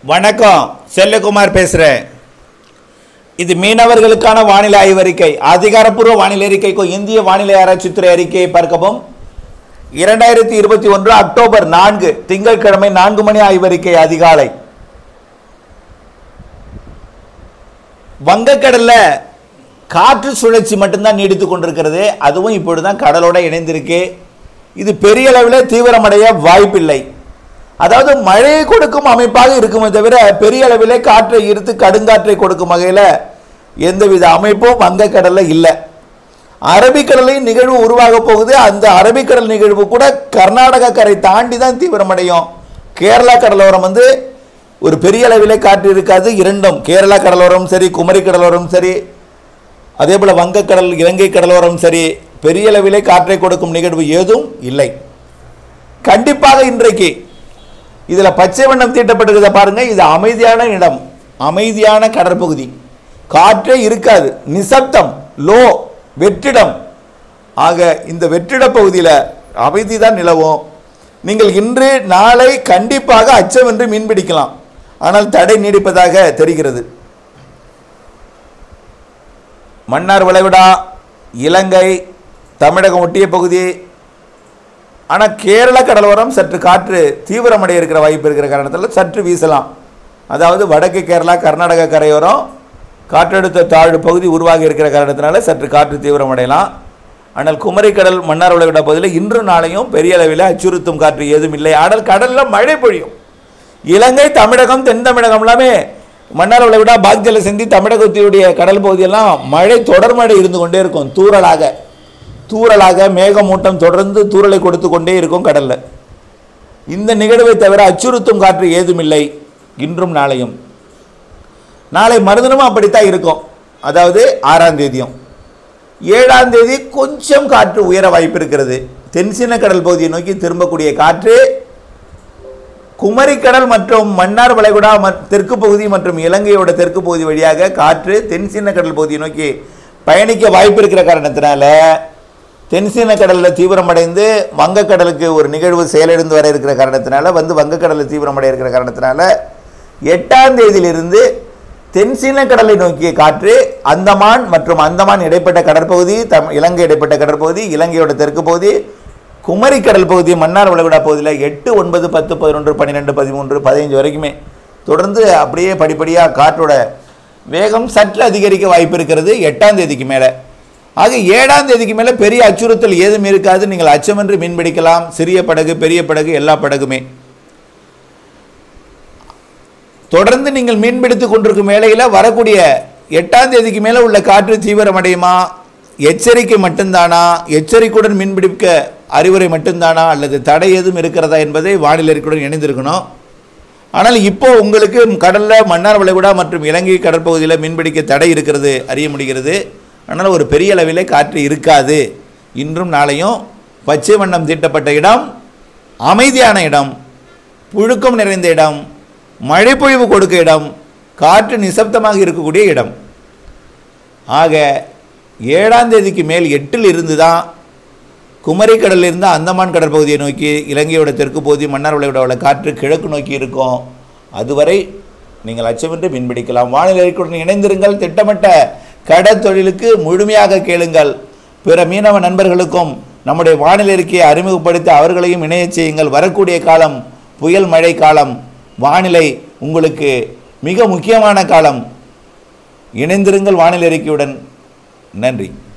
வணக்கம் செல்லகுமார் பேசுகிறேன் இது மீனவர்களுக்கான வானிலை ஆய்வறிக்கை அதிகாரப்பூர்வ வானிலை அறிக்கைக்கும் இந்திய வானிலை ஆராய்ச்சித்துறை அறிக்கையை பார்க்கவும் இரண்டாயிரத்தி இருபத்தி ஒன்று அக்டோபர் நான்கு திங்கட்கிழமை நான்கு மணி ஆய்வறிக்கை அதிகாலை வங்கக்கடல்ல காற்று சுழற்சி மட்டும்தான் நீடித்து கொண்டிருக்கிறது அதுவும் இப்பொழுதுதான் கடலோட இணைந்திருக்கு இது பெரிய அளவில் தீவிரமடைய வாய்ப்பில்லை அதாவது மழையை கொடுக்கும் அமைப்பாக இருக்குமே தவிர பெரிய அளவிலே காற்றை ஈர்த்து கடுங்காற்றை கொடுக்கும் வகையில் எந்தவித அமைப்பும் வங்கக்கடலில் இல்லை அரபிக்கடலையும் நிகழ்வு உருவாக போகுது அந்த அரபிக்கடல் நிகழ்வு கூட கர்நாடக கரை தாண்டி தான் தீவிரமடையும் கேரளா கடலோரம் வந்து ஒரு பெரிய அளவிலே காற்று இருக்காது இரண்டும் கேரளா கடலோரம் சரி குமரி கடலோரம் சரி அதே போல் வங்கக்கடல் இலங்கை கடலோரம் சரி பெரிய அளவிலே காற்றை கொடுக்கும் நிகழ்வு ஏதும் இல்லை கண்டிப்பாக இன்றைக்கு இதில் பச்சை வண்ணம் தீட்டப்பட்டிருக்கிறத பாருங்க இது அமைதியான இடம் அமைதியான கடற்பகுதி காற்றே இருக்காது நிசப்தம் லோ வெற்றிடம் ஆக இந்த வெற்றிட பகுதியில் அமைதி தான் நிலவும் நீங்கள் இன்று நாளை கண்டிப்பாக அச்சமின்றி மீன் பிடிக்கலாம் ஆனால் தடை நீடிப்பதாக தெரிகிறது மன்னார் வளைகுடா இலங்கை தமிழகம் ஒட்டிய பகுதி ஆனால் கேரள கடலோரம் சற்று காற்று தீவிரமடைய இருக்கிற வாய்ப்பு இருக்கிற காரணத்தில் சற்று வீசலாம் அதாவது வடக்கு கேரளா கர்நாடக கரையோரம் காற்றழுத்த தாழ்வு பகுதி உருவாகி இருக்கிற காரணத்தினால சற்று காற்று தீவிரமடையலாம் ஆனால் குமரிக்கடல் மன்னார் வளைகுடா பகுதியில் இன்று நாளையும் பெரிய அளவில் அச்சுறுத்தும் காற்று ஏதும் இல்லை ஆனால் கடலில் மழை பொழியும் இலங்கை தமிழகம் தென் தமிழகம் எல்லாமே மன்னார் வளைகுடா பாக்ஜல சிந்தி தமிழகத்தினுடைய கடல் பகுதியெல்லாம் மழை தொடர் மழை இருந்து கொண்டே இருக்கும் தூறலாக தூறலாக மேகமூட்டம் தொடர்ந்து தூறலை கொடுத்து கொண்டே இருக்கும் கடல்ல இந்த நிகழ்வை தவிர அச்சுறுத்தும் காற்று ஏதுமில்லை இன்றும் நாளையும் நாளை மறுதினமும் அப்படித்தான் இருக்கும் அதாவது ஆறாம் தேதியும் ஏழாம் தேதி கொஞ்சம் காற்று உயர வாய்ப்பு இருக்கிறது தென்சீன கடல் பகுதியை நோக்கி திரும்பக்கூடிய காற்று குமரிக்கடல் மற்றும் மன்னார் வளைகுடா மற்- தெற்கு பகுதி மற்றும் இலங்கையோட தெற்கு பகுதி வழியாக காற்று தென்சீன கடல் பகுதியை நோக்கி பயணிக்க வாய்ப்பு இருக்கிற காரணத்தினால தென்சீன கடலில் தீவிரமடைந்து வங்கக்கடலுக்கு ஒரு நிகழ்வு செயலிழந்து வர இருக்கிற காரணத்தினால வந்து வங்கக்கடலில் தீவிரமடைய இருக்கிற காரணத்தினால எட்டாம் தேதியிலிருந்து தென்சீன கடலை நோக்கிய காற்று அந்தமான் மற்றும் அந்தமான் இடைப்பட்ட கடற்பகுதி தம் இலங்கை இடைப்பட்ட கடற்பகுதி இலங்கையோட தெற்கு பகுதி குமரி கடல் பகுதி மன்னார் வளைகுடா பகுதியில் எட்டு ஒன்பது பத்து பதினொன்று பன்னிரெண்டு பதிமூன்று பதினைஞ்சு வரைக்குமே தொடர்ந்து அப்படியே படிப்படியாக காற்றோட வேகம் சற்று அதிகரிக்க வாய்ப்பு இருக்கிறது எட்டாம் தேதிக்கு மேலே ஆக ஏழாம் தேதிக்கு மேலே பெரிய அச்சுறுத்தல் ஏதும் இருக்காது நீங்கள் அச்சமின்றி மீன் பிடிக்கலாம் சிறிய படகு பெரிய படகு எல்லா படகுமே தொடர்ந்து நீங்கள் மீன் பிடித்து கொண்டிருக்கும் வேளையில் வரக்கூடிய எட்டாம் தேதிக்கு மேலே உள்ள காற்று தீவிரமடையுமா எச்சரிக்கை மட்டும்தானா எச்சரிக்கையுடன் மீன் பிடிக்க அறிவுரை மட்டும்தானா அல்லது தடை எதுவும் இருக்கிறதா என்பதை வானிலை அறிக்கையுடன் இணைந்திருக்கணும் ஆனால் இப்போ உங்களுக்கு கடலில் மன்னார் வளைகுடா மற்றும் இலங்கை கடற்பகுதியில் மீன்பிடிக்க தடை இருக்கிறது அறிய முடிகிறது ஆனால் ஒரு பெரிய அளவிலே காற்று இருக்காது இன்றும் நாளையும் பச்சை வண்ணம் தீட்டப்பட்ட இடம் அமைதியான இடம் புழுக்கம் நிறைந்த இடம் மழைப்பொழிவு கொடுக்க இடம் காற்று நிசப்தமாக இருக்கக்கூடிய இடம் ஆக ஏழாம் தேதிக்கு மேல் எட்டில் இருந்து தான் குமரி கடலில் இருந்து அந்தமான் கடற்பகுதியை நோக்கி இலங்கையோட தெற்கு பகுதி மன்னார் வளைகுடாவில் காற்று கிழக்கு நோக்கி இருக்கும் அதுவரை நீங்கள் அச்சமின்றி மீன்பிடிக்கலாம் வானிலை அறிக்கையுடன் இணைந்திருங்கள் திட்டமிட்ட கடற்தொழிலுக்கு முழுமையாக கேளுங்கள் பிற மீனவ நண்பர்களுக்கும் நம்முடைய வானிலை அறிக்கையை அறிமுகப்படுத்தி அவர்களையும் இணையச் செய்யுங்கள் வரக்கூடிய காலம் புயல் மழை காலம் வானிலை உங்களுக்கு மிக முக்கியமான காலம் இணைந்திருங்கள் வானிலை அறிக்கையுடன் நன்றி